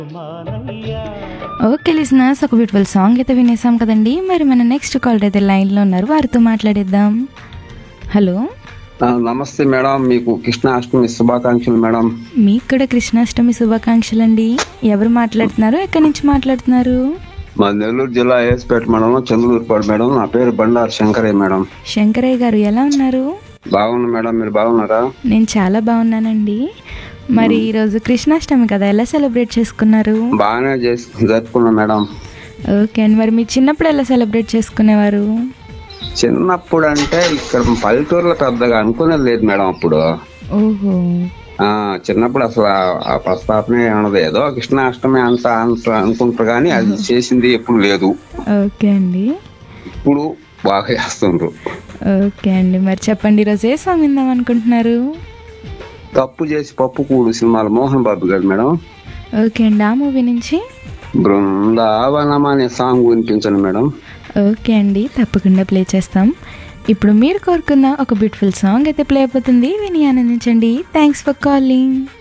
okay listeners ఒక beautiful song అయితే వినేసాం కదండి మరి మన నెక్స్ట్ కాల్ అయితే లైన్లో ఉన్నారు వారితో మాట్లాడేద్దాం హలో ఆ, నమస్తే మేడం మీకు కృష్ణాష్టమి శుభాకాంక్షలు మేడం మీకు కూడా కృష్ణాష్టమి శుభాకాంక్షలు అండి ఎవరు మాట్లాడుతున్నారు ఎక్కడి నుంచి మాట్లాడుతున్నారు మా నెల్లూరు జిల్లా ఏసుపేట మండలం చంద్రూరుపాడు మేడం నా పేరు బండారు శంకరయ్య మేడం శంకరయ్య గారు ఎలా ఉన్నారు బాగున్నా మేడం మీరు బాగున్నారా నేను చాలా బాగున్నానండి మరి ఈరోజు కృష్ణాష్టమి కదా ఎలా సెలబ్రేట్ చేసుకున్నారు బాగానే చేసి జరుపుకున్నా మేడం ఓకే అండి మరి మీ చిన్నప్పుడు ఎలా సెలబ్రేట్ చేసుకునేవారు చిన్నప్పుడు అంటే ఇక్కడ పల్లెటూరులో పెద్దగా అనుకునేది లేదు మేడం అప్పుడు ఓహో ఆ చిన్నప్పుడు అసలు ఆ- ఆ ప్రస్తాపనే ఉండదు ఏదో కృష్ణాష్టమి అంత అంత అనుకుంటారు కానీ అది చేసింది ఎప్పుడు లేదు ఓకే అండి ఇప్పుడు బాగా చేస్తుండ్రు ఓకే అండి మరి చెప్పండి ఈరోజు ఏ సాంగ్ విందాం అనుకుంటున్నారు తప్పు చేసి పప్పు కూడు సినిమాలు మోహన్ బాబు గారు మేడం ఓకే అండి ఆ మూవీ నుంచి బృందావనం అనే సాంగ్ వినిపించండి మేడం ఓకే అండి తప్పకుండా ప్లే చేస్తాం ఇప్పుడు మీరు కోరుకున్న ఒక బ్యూటిఫుల్ సాంగ్ అయితే ప్లే అయిపోతుంది విని ఆనందించండి థ్యాంక్స్ ఫర్ కాలింగ్